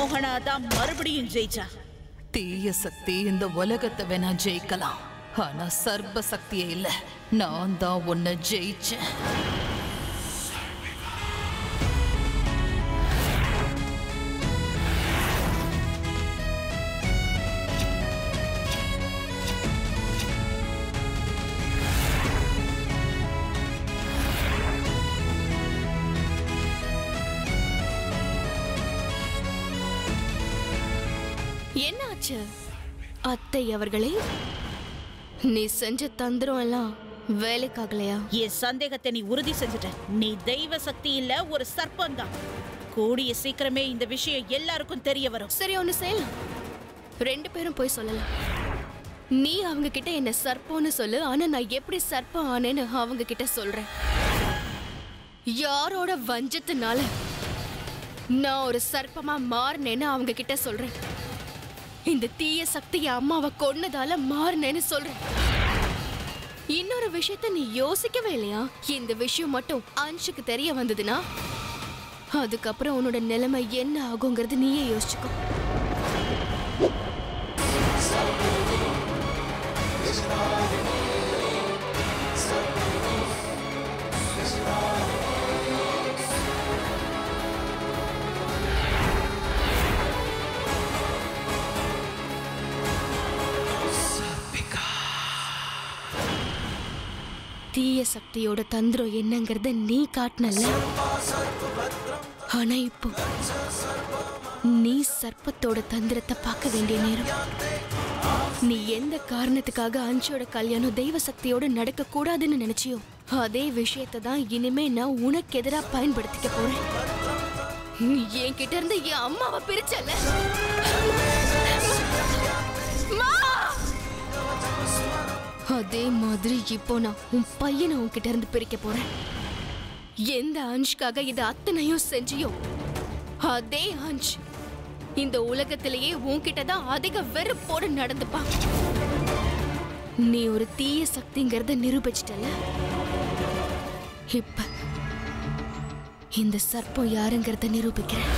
மோகனா தான் மறுபடியும் ஜெயிச்சா தீய சக்தி இந்த உலகத்தை வேணா ஜெயிக்கலாம் ஆனா சர்வ சக்தியே இல்ல நான் தான் உன்னை ஜெயிச்சேன் என்னாச்சு அத்தை அவர்களே நீ செஞ்ச தந்திரம் எல்லாம் வேலைக்காகலையா என் சந்தேகத்தை நீ உறுதி செஞ்சுட்ட நீ தெய்வ சக்தி இல்ல ஒரு சர்ப்பம் தான் கூடிய சீக்கிரமே இந்த விஷயம் எல்லாருக்கும் தெரிய வரும் சரி ஒண்ணு செய்யலாம் ரெண்டு பேரும் போய் சொல்லலாம் நீ அவங்க கிட்ட என்ன சர்ப்பம்னு சொல்லு ஆனா நான் எப்படி சர்ப்பம் ஆனேன்னு அவங்க கிட்ட சொல்றேன் யாரோட வஞ்சத்தினால நான் ஒரு சர்ப்பமா மாறினேன்னு அவங்க கிட்ட சொல்றேன் இந்த தீய சக்தி என் அம்மாவை கொன்னதால மாறினேன்னு சொல்றேன் இன்னொரு விஷயத்த நீ யோசிக்கவே இல்லையா இந்த விஷயம் மட்டும் அன்ஷுக்கு தெரிய வந்ததுன்னா அதுக்கப்புறம் உன்னோட நிலைமை என்ன ஆகுங்கிறது நீயே யோசிச்சுக்கோ தீய சக்தியோட தந்திரம் என்னங்கறத நீ காட்டினல்ல ஆனா இப்போ நீ சர்ப்பத்தோட தந்திரத்தை பார்க்க வேண்டிய நேரம் நீ எந்த காரணத்துக்காக அஞ்சோட கல்யாணம் தெய்வ சக்தியோட நடக்க கூடாதுன்னு நினைச்சியோ அதே விஷயத்தை தான் இனிமே நான் உனக்கு எதிரா பயன்படுத்திக்க போறேன் நீ என்கிட்ட இருந்து என் அம்மாவை பிரிச்சல மா! அதே மாதிரி இப்போ நான் உன் பையனை உன்கிட்ட இருந்து பிரிக்க போறேன் எந்த அன்ஷ்காக இது அத்தனையும் செஞ்சியோ அதே அன்ஷ் இந்த உலகத்திலேயே உன்கிட்ட தான் அதிக வெறுப்போடு நடந்துப்பான் நீ ஒரு தீய சக்திங்கிறத நிரூபிச்சிட்டல இப்ப இந்த சர்ப்பம் யாருங்கிறத நிரூபிக்கிறேன்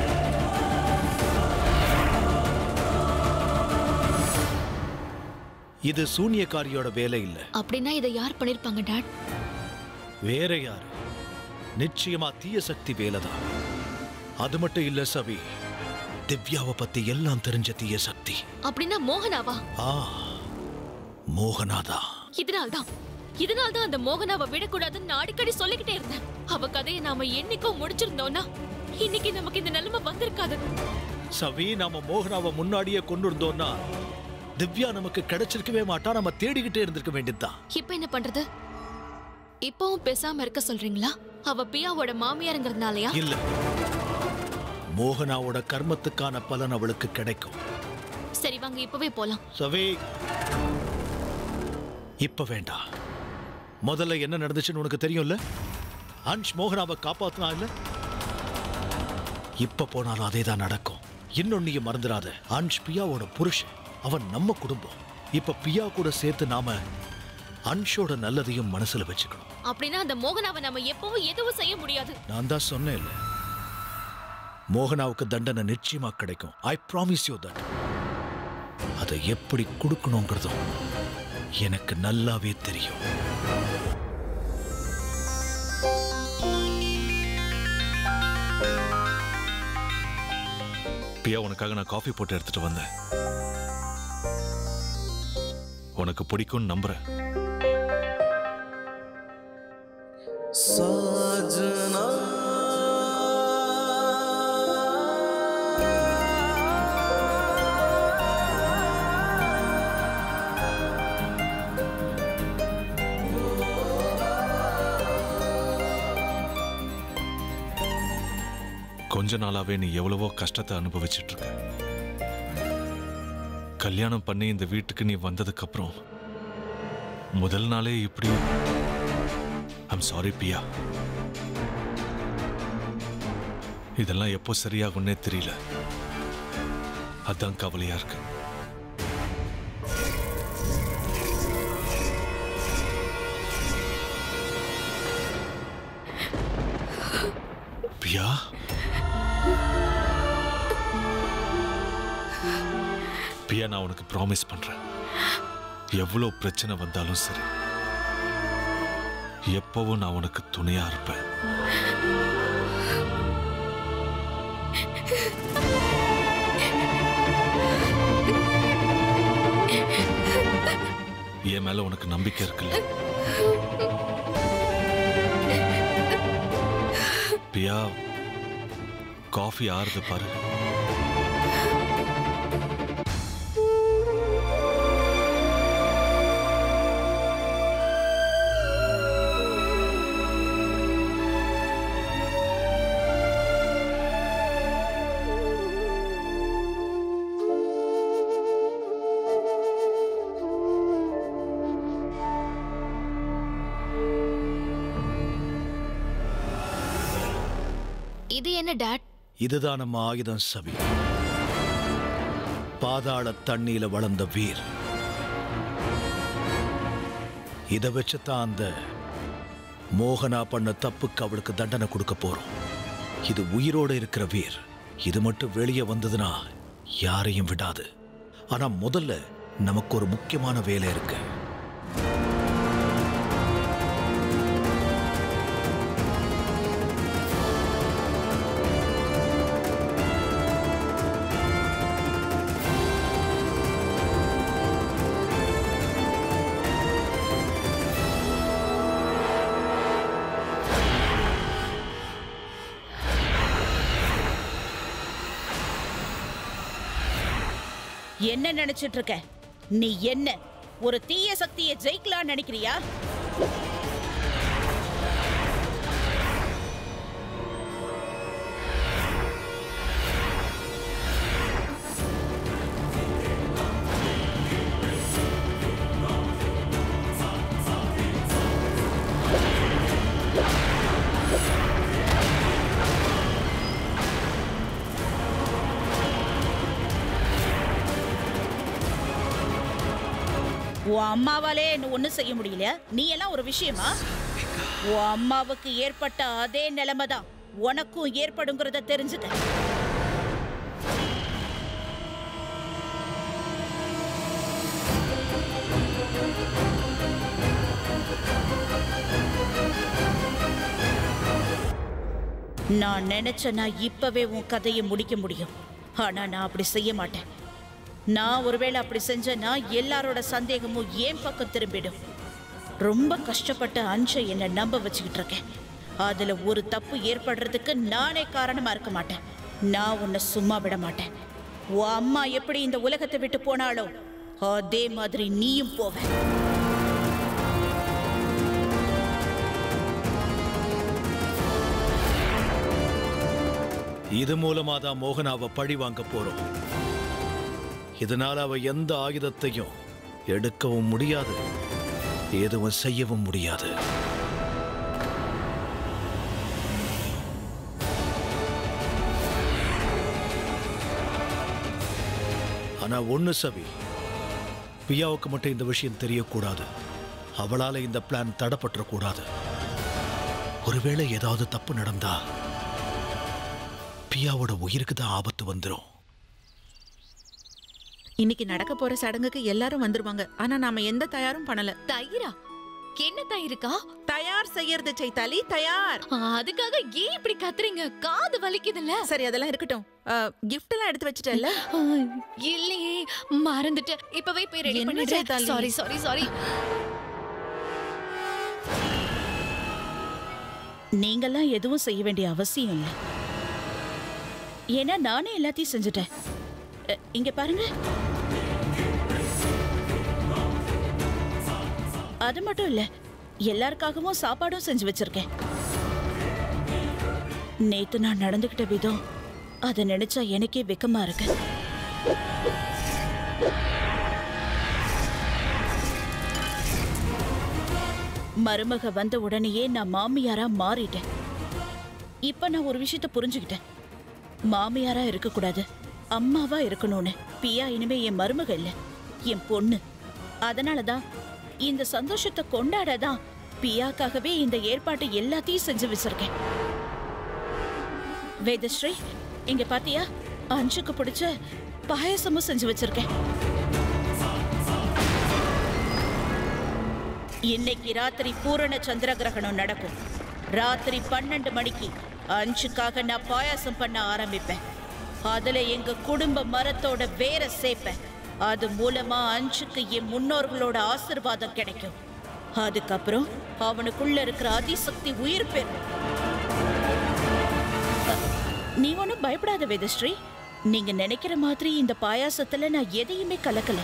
இது சூனியக்காரியோட வேலை இல்ல அப்படின்னா இதை யார் பண்ணிருப்பாங்க டாட் வேற யாரு நிச்சயமா தீய சக்தி வேலைதான் அது மட்டும் இல்ல சவி திவ்யாவை பத்தி எல்லாம் தெரிஞ்ச தீய சக்தி அப்படின்னா மோகனாவா ஆ மோகனாதா இதனால்தான் இதனால்தான் அந்த மோகனாவை விடக்கூடாதுன்னு நான் அடிக்கடி சொல்லிக்கிட்டே இருந்தேன் அவ கதையை நாம என்னைக்கோ முடிச்சிருந்தோம்னா இன்னைக்கு நமக்கு இந்த நிலைமை வந்திருக்காது சவி நாம மோகனாவை முன்னாடியே கொண்டு இருந்தோம்னா திவ்யா நமக்கு கிடைச்சிருக்கவே மாட்டா நம்ம தேடிக்கிட்டே இருந்திருக்க வேண்டியதுதான் இப்ப என்ன பண்றது இப்பவும் பேசாம இருக்க சொல்றீங்களா அவ பியாவோட மாமியாருங்கிறதுனாலயா இல்ல மோகனாவோட கர்மத்துக்கான பலன் அவளுக்கு கிடைக்கும் சரி வாங்க இப்பவே போலாம் சவி இப்ப வேண்டாம் முதல்ல என்ன நடந்துச்சுன்னு உனக்கு தெரியும்ல அன்ஷ் மோகனாவை காப்பாத்தினா இல்ல இப்ப போனாலும் அதே தான் நடக்கும் இன்னொன்னையும் மறந்துடாத அன்ஷ் பியாவோட புருஷன் அவன் நம்ம குடும்பம் இப்ப பியா கூட சேர்த்து நாம அன்ஷோட நல்லதையும் மனசுல வச்சுக்கணும் அப்படின்னா அந்த மோகனாவை நம்ம எப்பவும் எதுவும் செய்ய முடியாது நான் தான் சொன்னேன்ல மோகனாவுக்கு தண்டனை நிச்சயமா கிடைக்கும் ஐ ப்ராமிஸ் யூ தட் அதை எப்படி கொடுக்கணுங்கிறதும் எனக்கு நல்லாவே தெரியும் பியா உனக்காக நான் காஃபி போட்டு எடுத்துட்டு வந்தேன் உனக்கு பிடிக்கும்னு நம்புறேன் கொஞ்ச நாளாவே நீ எவ்வளவோ கஷ்டத்தை அனுபவிச்சிட்டு இருக்க கல்யாணம் பண்ணி இந்த வீட்டுக்கு நீ வந்ததுக்கு அப்புறம் முதல் நாளே இப்படி ஐம் சாரி பியா இதெல்லாம் எப்போ சரியாகும்னே தெரியல அதான் கவலையா இருக்கு பியா பிரியா நான் உனக்கு ப்ராமிஸ் பண்றேன் எவ்வளோ பிரச்சனை வந்தாலும் சரி எப்பவும் நான் உனக்கு துணையா இருப்பேன் என் மேல உனக்கு நம்பிக்கை இருக்குல்ல பியா காஃபி ஆறுது பாரு இது என்ன டாட் இதுதான் நம்ம ஆயுதம் சவி பாதாள தண்ணியில வளர்ந்த வீர் இத வச்சுதான் அந்த மோகனா பண்ண தப்புக்கு அவளுக்கு தண்டனை கொடுக்க போறோம் இது உயிரோட இருக்கிற வீர் இது மட்டும் வெளியே வந்ததுன்னா யாரையும் விடாது ஆனா முதல்ல நமக்கு ஒரு முக்கியமான வேலை இருக்கு என்ன நினைச்சிட்டு இருக்க நீ என்ன ஒரு தீய சக்தியை ஜெயிக்கலாம்னு நினைக்கிறியா உன் அம்மாவாலே என்ன ஒண்ணும் செய்ய முடியல நீ எல்லாம் ஒரு விஷயமா உன் அம்மாவுக்கு ஏற்பட்ட அதே நிலைமை தான் உனக்கும் ஏற்படுங்கிறத தெரிஞ்சுக்க நான் நினைச்சேன்னா இப்பவே உன் கதையை முடிக்க முடியும் ஆனா நான் அப்படி செய்ய மாட்டேன் நான் ஒருவேளை அப்படி செஞ்சேன்னா எல்லாரோட சந்தேகமும் ஏன் பக்கம் திரும்பிடும் ரொம்ப கஷ்டப்பட்ட அஞ்சை என்னை நம்ப வச்சுக்கிட்டு இருக்கேன் அதுல ஒரு தப்பு ஏற்படுறதுக்கு நானே காரணமா இருக்க மாட்டேன் நான் உன்னை சும்மா விட மாட்டேன் உன் அம்மா எப்படி இந்த உலகத்தை விட்டு போனாலோ அதே மாதிரி நீயும் போவ இது மூலமா தான் மோகனாவை பழி வாங்க போறோம் இதனால அவ எந்த ஆயுதத்தையும் எடுக்கவும் முடியாது எதுவும் செய்யவும் முடியாது ஆனா ஒண்ணு சவி பியாவுக்கு மட்டும் இந்த விஷயம் தெரியக்கூடாது அவளால இந்த பிளான் தடப்பட்டுறக்கூடாது ஒருவேளை ஏதாவது தப்பு நடந்தா பியாவோட உயிருக்கு தான் ஆபத்து வந்துடும் இன்னைக்கு நடக்க போற சடங்குக்கு எல்லாரும் வந்துருவாங்க ஆனா நாம எந்த தயாரும் பண்ணல தயிரா என்ன தயிருக்கா தயார் செய்யறது சைத்தாலி தயார் அதுக்காக ஏன் இப்படி கத்துறீங்க காது வலிக்குதுல்ல சரி அதெல்லாம் இருக்கட்டும் கிஃப்ட் எல்லாம் எடுத்து வச்சிட்டல்ல ஆ, இல்லையே மறந்துட்டேன் இப்பவே போய் ரெடி என்ன பண்ணிடுறேன் சேத்தாலி? சாரி சாரி சாரி நீங்கெல்லாம் எதுவும் செய்ய வேண்டிய அவசியம் இல்லை ஏன்னா நானே எல்லாத்தையும் செஞ்சுட்டேன் அ, இங்க பாருங்க அது மட்டும் இல்ல எல்லாருக்காகவும் சாப்பாடும் செஞ்சு வச்சிருக்கேன் நேத்து நான் நடந்துகிட்ட விதம் அதை நினைச்சா எனக்கே வெக்கமா இருக்கு மருமக வந்த உடனேயே நான் மாமியாரா மாறிட்டேன் இப்ப நான் ஒரு விஷயத்த புரிஞ்சுக்கிட்டேன் மாமியாரா இருக்கக்கூடாது அம்மாவா இருக்கணும்னு பியா இனிமே என் மருமக இல்ல என் பொண்ணு அதனாலதான் இந்த சந்தோஷத்தை கொண்டாடதான் பியாக்காகவே இந்த ஏற்பாட்டு எல்லாத்தையும் செஞ்சு வச்சிருக்கேன் வேதஸ்ரீ இங்க பாத்தியா அஞ்சுக்கு பிடிச்ச பாயாசமும் செஞ்சு வச்சிருக்கேன் இன்னைக்கு ராத்திரி பூரண சந்திர கிரகணம் நடக்கும் ராத்திரி பன்னெண்டு மணிக்கு அஞ்சுக்காக நான் பாயாசம் பண்ண ஆரம்பிப்பேன் அதுல எங்க குடும்ப மரத்தோட வேற சேர்ப்பேன் அது மூலமா அஞ்சுக்கு என் முன்னோர்களோட ஆசிர்வாதம் கிடைக்கும் அதுக்கப்புறம் அவனுக்குள்ள இருக்கிற அதிசக்தி உயிர் பெறும் நீ ஒன்றும் பயப்படாத வேதஸ்ரீ நீங்க நினைக்கிற மாதிரி இந்த பாயாசத்துல நான் எதையுமே கலக்கல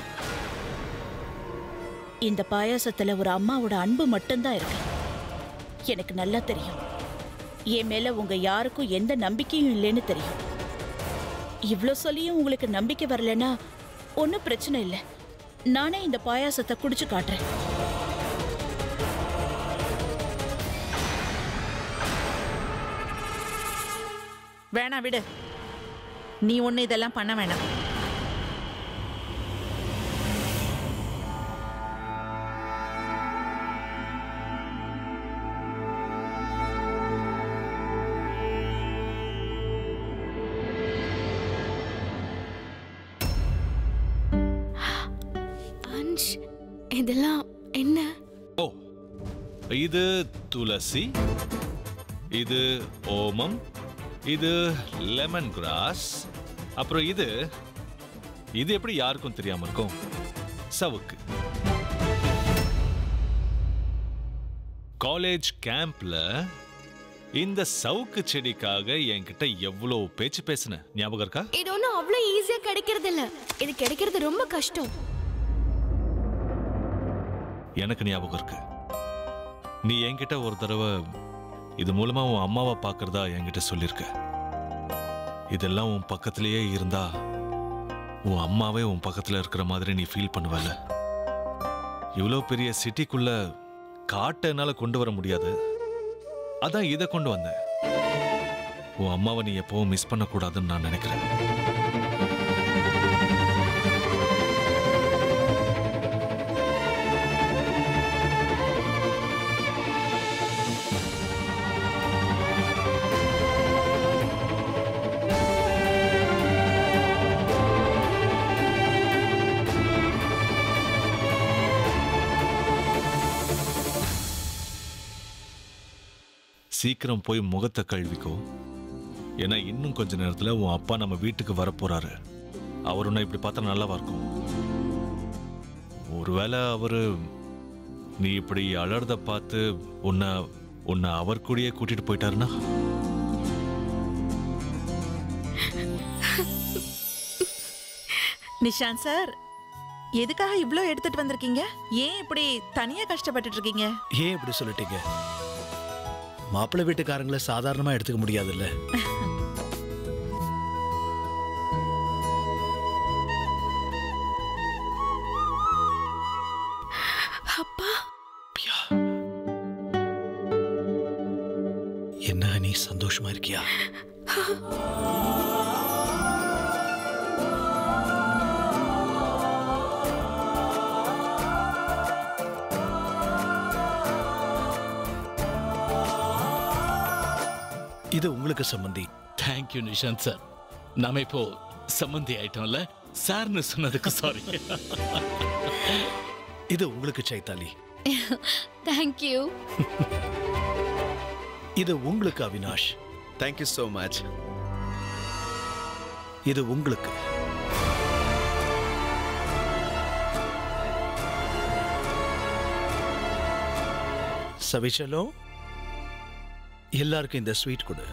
இந்த பாயாசத்துல ஒரு அம்மாவோட அன்பு மட்டும்தான் இருக்கு எனக்கு நல்லா தெரியும் என் மேல உங்க யாருக்கும் எந்த நம்பிக்கையும் இல்லைன்னு தெரியும் இவ்ளோ சொல்லியும் உங்களுக்கு நம்பிக்கை வரலனா ஒன்றும் பிரச்சனை இல்லை நானே இந்த பாயாசத்தை குடிச்சு காட்டுறேன் வேணாம் விடு நீ ஒண்ணு இதெல்லாம் பண்ண வேணாம் அஞ்ச் இதெல்லாம் என்ன ஓ இது துளசி இது ஓமம் இது லெமன் கிராஸ் அப்புறம் இது இது எப்படி யாருக்கும் தெரியாம இருக்கும் சவுக்கு காலேஜ் கேம்ப்ல இந்த சவுக்கு செடிக்காக என்கிட்ட எவ்வளவு பேச்சு பேசின ஞாபகம் இருக்கா இது ஒன்றும் அவ்வளோ ஈஸியா கிடைக்கிறது இல்ல இது கிடைக்கிறது ரொம்ப கஷ்டம் எனக்கு ஞாபகம் இருக்கு நீ என்கிட்ட ஒரு தடவை இது மூலமா உன் அம்மாவை பார்க்கறதா என்கிட்ட சொல்லியிருக்க இதெல்லாம் உன் பக்கத்திலேயே இருந்தா உன் அம்மாவே உன் பக்கத்துல இருக்கிற மாதிரி நீ ஃபீல் பண்ணுவல இவ்வளோ பெரிய சிட்டிக்குள்ள காட்டை என்னால கொண்டு வர முடியாது அதான் இதை கொண்டு வந்தேன் உன் அம்மாவை நீ எப்பவும் மிஸ் பண்ணக்கூடாதுன்னு நான் நினைக்கிறேன் சீக்கிரம் போய் முகத்தை கழுவிக்கோ ஏன்னா இன்னும் கொஞ்ச நேரத்துல உன் அப்பா நம்ம வீட்டுக்கு வரப்போறாரு அவர் உன்னை இப்படி பார்த்தா நல்லாவா இருக்கும் ஒருவேளை அவரு நீ இப்படி அலறத பார்த்து உன்னை உன்னை அவர் கூடயே கூட்டிட்டு போயிட்டாருன்னா நிஷாந்த் சார் எதுக்காக இவ்ளோ எடுத்துட்டு வந்திருக்கீங்க ஏன் இப்படி தனியா கஷ்டப்பட்டுட்டு இருக்கீங்க ஏன் இப்படி சொல்லிட்டீங்க மாப்பிள்ளை வீட்டுக்காரங்கள சாதாரணமா எடுத்துக்க முடியாதுல்ல அப்பா பியா. என்ன நீ சந்தோஷமா இருக்கியா இது உங்களுக்கு சம்பந்தி தேங்க்யூ நிஷாந்த் சார் நாம இப்போ சம்மந்தி ஆயிட்டோம்ல சார்னு சொன்னதுக்கு சாரி இது உங்களுக்கு சைத்தாலி தேங்க்யூ இது உங்களுக்கு அவினாஷ் தேங்க்யூ ஸோ மச் இது உங்களுக்கு சவிச்சலோ எல்லாருக்கும் இந்த ஸ்வீட் கொடு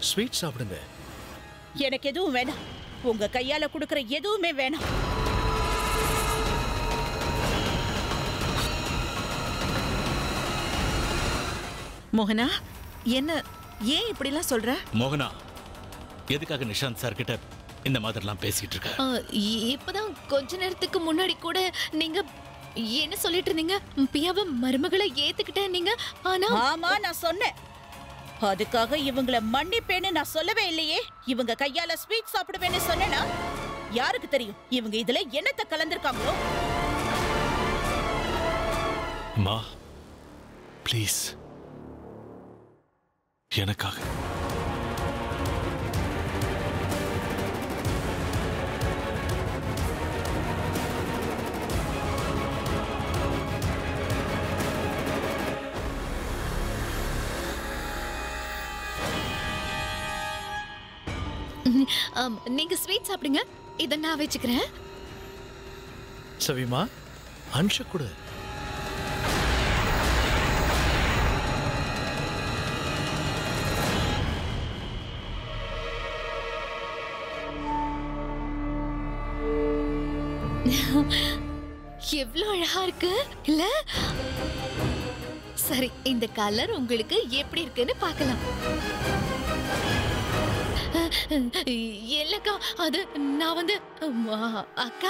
ஸ்வீட் சாப்பிடுங்க எனக்கு எதுவும் வேணாம் உங்க கையால கொடுக்கற எதுவுமே வேணாம் மோகனா என்ன ஏன் இப்படிலாம் சொல்ற மோகனா எதுக்காக நிஷாந்த் சார் கிட்ட இந்த மாதிரிலாம் பேசிட்டு இருக்க ஆ, இ- இப்பதான் கொஞ்ச நேரத்துக்கு முன்னாடி கூட நீங்க என்ன சொல்லிட்டு இருந்தீங்க பியாவ மருமகளை ஏத்துக்கிட்டேன் நீங்க ஆனா ஆமா நான் சொன்னேன் அதுக்காக இவங்கள மன்னிப்பேன்னு நான் சொல்லவே இல்லையே இவங்க கையால ஸ்வீட் சாப்பிடுவேன்னு சொன்னேனா யாருக்கு தெரியும் இவங்க இதுல என்னத்தை கலந்திருக்காங்களோ மா ப்ளீஸ் எனக்காக ஆம், நீங்க ஸ்வீட் சாப்பிடுங்க இத நான் வச்சுக்கிறேன் சவிமா அன்ஷ கொடு எவ்வளவு அழகா இருக்கு இல்ல சரி இந்த கலர் உங்களுக்கு எப்படி இருக்குன்னு பார்க்கலாம் இல்லக்கா அது நான் வந்து அம்மா, அக்கா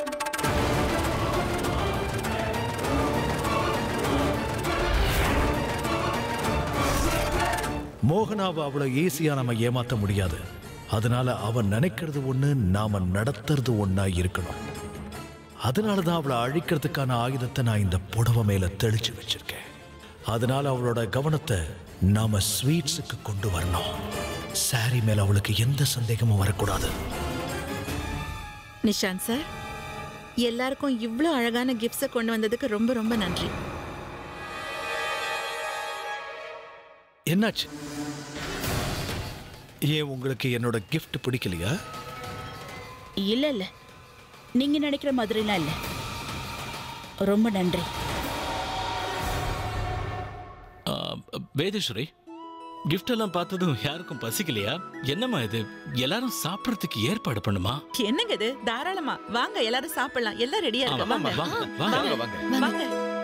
மோகனாவை அவ்வளவு ஈஸியா நம்ம ஏமாத்த முடியாது அதனால அவன் நினைக்கிறது ஒண்ணு நாம நடத்துறது ஒண்ணா இருக்கணும் அதனால தான் அவளை அழிக்கிறதுக்கான ஆயுதத்தை நான் இந்த புடவை மேல தெளிச்சு வச்சிருக்கேன் அதனால அவளோட கவனத்தை நாம ஸ்வீட்ஸுக்கு கொண்டு வரணும் சாரி மேல அவளுக்கு எந்த சந்தேகமும் வரக்கூடாது நிஷாந்த் சார் எல்லாருக்கும் இவ்ளோ அழகான கிஃப்ட்ஸை கொண்டு வந்ததுக்கு ரொம்ப ரொம்ப நன்றி என்னாச்சு ஏன் உங்களுக்கு என்னோட gift பிடிக்கலையா இல்ல இல்ல நீங்க நினைக்கிற மாதிரிலாம் இல்ல ரொம்ப நன்றி ஆ, வேதேஸ்வரி gift எல்லாம் பார்த்ததும் யாருக்கும் பசிக்கலையா என்னம்மா இது எல்லாரும் சாப்பிடறதுக்கு ஏற்பாடு பண்ணுமா என்னங்க இது தாராளமா வாங்க எல்லாரும் சாப்பிடலாம் எல்லாம் ரெடியா ஆமா, இருக்கு வாங்க வாங்க, வாங்க. வாங்க வாங்க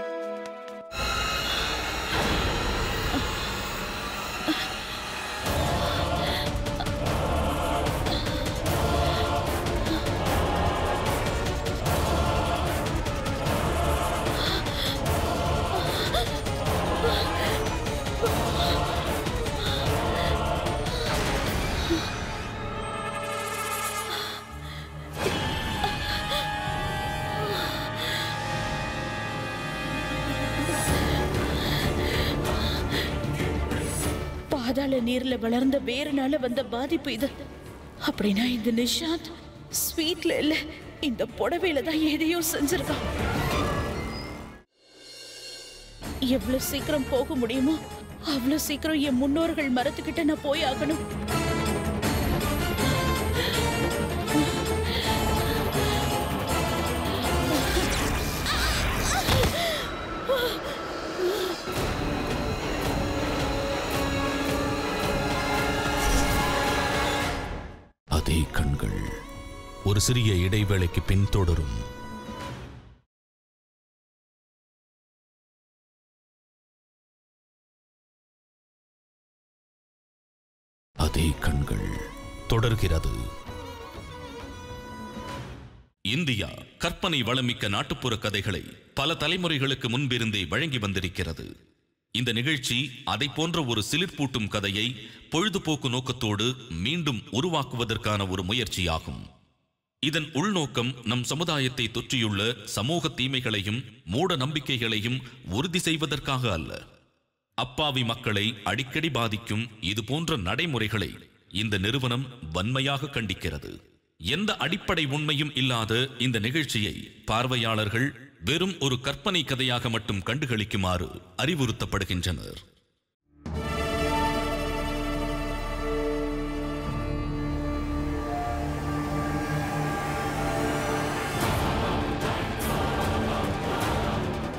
பாதாள நீர்ல வளர்ந்த வேறுனால வந்த பாதிப்பு இது அப்படின்னா இந்த நிஷாந்த் ஸ்வீட்ல இல்ல இந்த புடவையில தான் எதையோ செஞ்சிருக்கான் எவ்வளவு சீக்கிரம் போக முடியுமோ அவ்வளவு சீக்கிரம் என் முன்னோர்கள் மரத்துக்கிட்ட நான் போய் ஆகணும் அதே கண்கள் ஒரு சிறிய இடைவேளைக்கு பின் தொடரும் அதே கண்கள் தொடர்கிறது இந்தியா கற்பனை வளமிக்க நாட்டுப்புற கதைகளை பல தலைமுறைகளுக்கு முன்பிருந்தே வழங்கி வந்திருக்கிறது இந்த நிகழ்ச்சி அதை போன்ற ஒரு சிலிர்ப்பூட்டும் கதையை பொழுதுபோக்கு நோக்கத்தோடு மீண்டும் உருவாக்குவதற்கான ஒரு முயற்சியாகும் இதன் உள்நோக்கம் நம் சமுதாயத்தை தொற்றியுள்ள சமூக தீமைகளையும் மூட நம்பிக்கைகளையும் உறுதி செய்வதற்காக அல்ல அப்பாவி மக்களை அடிக்கடி பாதிக்கும் இது போன்ற நடைமுறைகளை இந்த நிறுவனம் வன்மையாக கண்டிக்கிறது எந்த அடிப்படை உண்மையும் இல்லாத இந்த நிகழ்ச்சியை பார்வையாளர்கள் வெறும் ஒரு கற்பனை கதையாக மட்டும் கண்டுகளிக்குமாறு அறிவுறுத்தப்படுகின்றனர்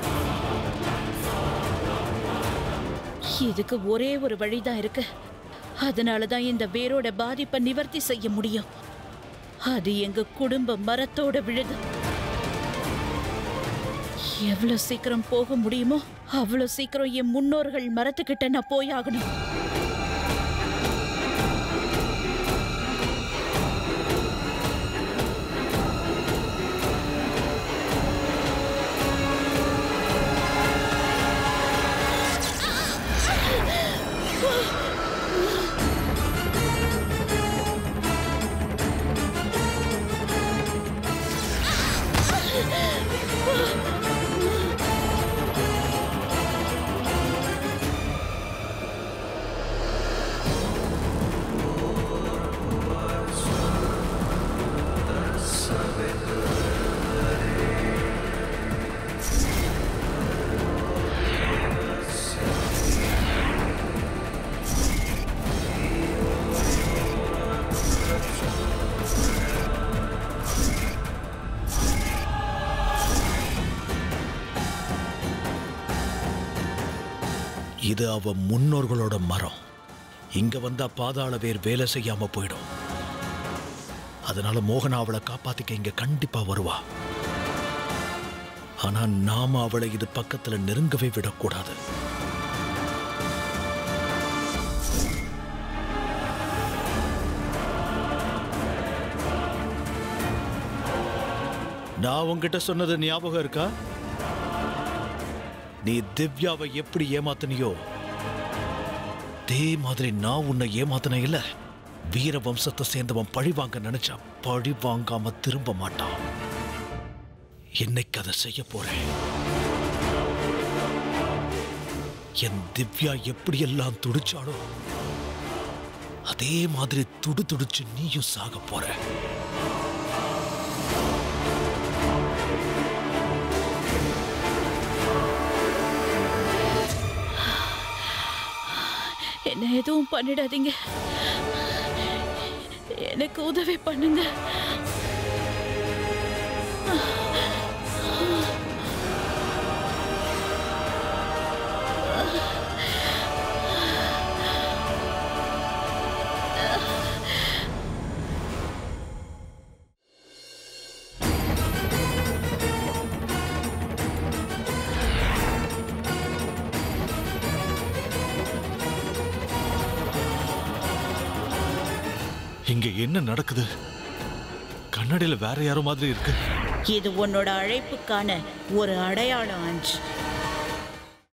இதுக்கு ஒரே ஒரு வழிதான் இருக்கு அதனால தான் இந்த வேரோட பாதிப்பை நிவர்த்தி செய்ய முடியும் அது எங்க குடும்ப மரத்தோட விழுது எவ்வளவு சீக்கிரம் போக முடியுமோ அவ்வளவு சீக்கிரம் என் முன்னோர்கள் மரத்துக்கிட்ட நான் போயாகணும் இது அவ முன்னோர்களோட மரம் இங்க வந்தா பாதாள வேர் வேலை செய்யாம போயிடும் அதனால மோகனா அவளை காப்பாத்திக்க இங்க கண்டிப்பா வருவா ஆனா நாம அவளை இது பக்கத்துல நெருங்கவே விடக்கூடாது நான் உன்கிட்ட சொன்னது ஞாபகம் இருக்கா நீ திவ்யாவை எப்படி ஏமாத்தினியோ அதே மாதிரி நான் உன்னை ஏமாத்தின இல்ல வீர வம்சத்தை சேர்ந்தவன் பழி வாங்க நினைச்சா பழி வாங்காம திரும்ப மாட்டான் என்னைக்கு அதை செய்ய போறேன் என் திவ்யா எப்படியெல்லாம் துடிச்சாளோ அதே மாதிரி துடு துடிச்சு நீயும் சாக போற என்ன எதுவும் பண்ணிடாதீங்க எனக்கு உதவி பண்ணுங்க இங்க என்ன நடக்குது கண்ணாடியில வேற யாரோ மாதிரி இருக்கு இது உன்னோட அழைப்புக்கான ஒரு அடையாளம் அஞ்சு